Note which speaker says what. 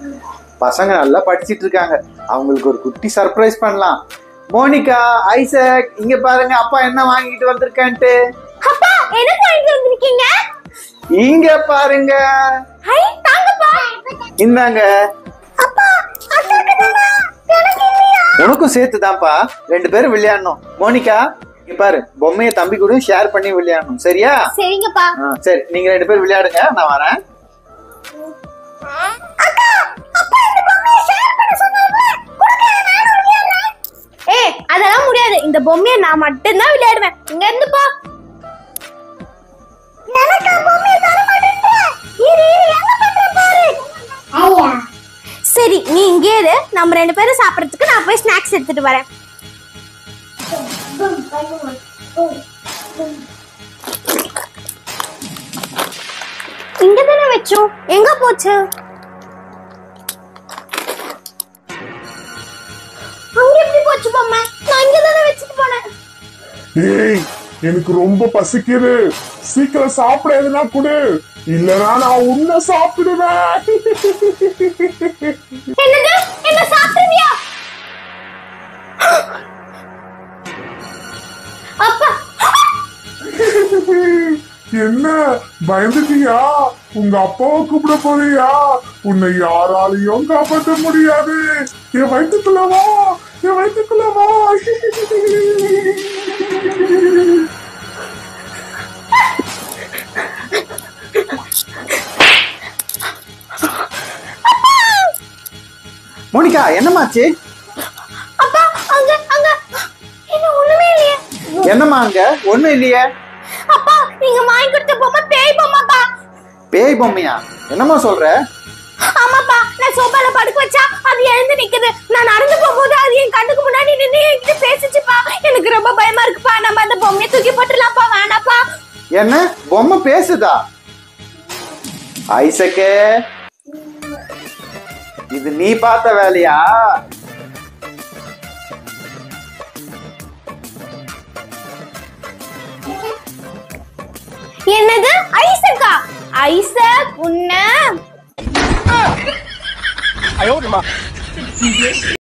Speaker 1: பசங்க நல்லா படிச்சிட்டு இருக்காங்க அவங்களுக்கு ஒரு குட்டி சர்ப்ரைஸ் பண்ணலாம் மோனிகா ஐசக் இங்க பாருங்க அப்பா என்ன வாங்கிட்டு வந்திருக்கான்ட்டு
Speaker 2: அப்பா எனக்கு வாங்கிட்டு வந்திருக்கீங்க
Speaker 1: இங்க பாருங்க
Speaker 2: ஹை தாங்கப்பா
Speaker 1: இந்தாங்க
Speaker 2: அப்பா அண்ணனுக்கு தானா எனக்கு இல்லையா
Speaker 1: உனக்கும் சேர்த்துதான்ப்பா ரெண்டு பேரும் விளையாடணும் மோனிகா இங்க பாரு பொம்மையை தம்பி கூட ஷேர் பண்ணி விளையாடணும் சரியா
Speaker 2: சரிங்கப்பா
Speaker 1: ஆ, சரி நீங்க ரெண்டு பேரும் விளையாடுங்க நான் வரேன்
Speaker 2: அக்கா அப்பா இந்த பொம்மையை ஷேர் பண்ண சொன்னார்ல கொடுங்க நானும் விளையாடுறேன் ஏய் அதெல்லாம் முடியாது இந்த பொம்மையை நான் மட்டும் தான் விளையாடுவேன் இங்க இருந்து போ எனக்கா பொம்மையை தர மாட்டேன்ற இரு இரு என்ன பண்ற பாரு ஐயா சரி நீ இங்கே இரு நம்ம ரெண்டு பேரும் சாப்பிடறதுக்கு நான் போய் ஸ்நாக்ஸ் எடுத்துட்டு வரேன் இங்க தானே வச்சோம் எங்க போச்சு அங்க எப்படி போச்சு பொம்மை நான் இங்க தானே வச்சுட்டு போனேன்
Speaker 3: ஏய் எனக்கு ரொம்ப பசிக்குது சீக்கிரம் சாப்பிட எதுனா கொடு இல்லனா நான் உன்னை சாப்பிடுவேன்
Speaker 2: என்னது என்ன சாப்பிடுவியா அப்பா
Speaker 3: என்ன பயந்துட்டியா உங்க அப்பாவை கூப்பிட போறியா உன்னை யாராலையும் காப்பாற்ற முடியாது என் வயிற்றுக்குள்ள வா என் வயிற்றுக்குள்ள வா
Speaker 1: மோனிகா என்னமாச்சு
Speaker 2: அப்பா அங்க அங்க என்ன ஒண்ணுமே இல்லையே
Speaker 1: என்னம்மா அங்க ஒண்ணும் இல்லையே
Speaker 2: அப்பா நீங்க வாங்கி கொடுத்த பொம்மை பேய் பொம்மைப்பா
Speaker 1: பேய் பொம்மையா என்னம்மா சொல்ற
Speaker 2: ஆமாப்பா நான் சோபால படுக்க வச்சா அது எழுந்து நிக்குது நான் நடந்து போகும்போது அது என் கண்ணுக்கு முன்னாடி நின்று என்கிட்ட பேசிச்சுப்பா எனக்கு ரொம்ப பயமா இருக்குப்பா நம்ம அந்த பொம்மையை தூக்கி போட்டுடலாம்ப்பா வேணாப்பா
Speaker 1: என்ன பொம்மை பேசுதா ஐசக்கு இது நீ பார்த்த வேலையா
Speaker 2: என்னது ஐசக்கா ஐசக் உன்ன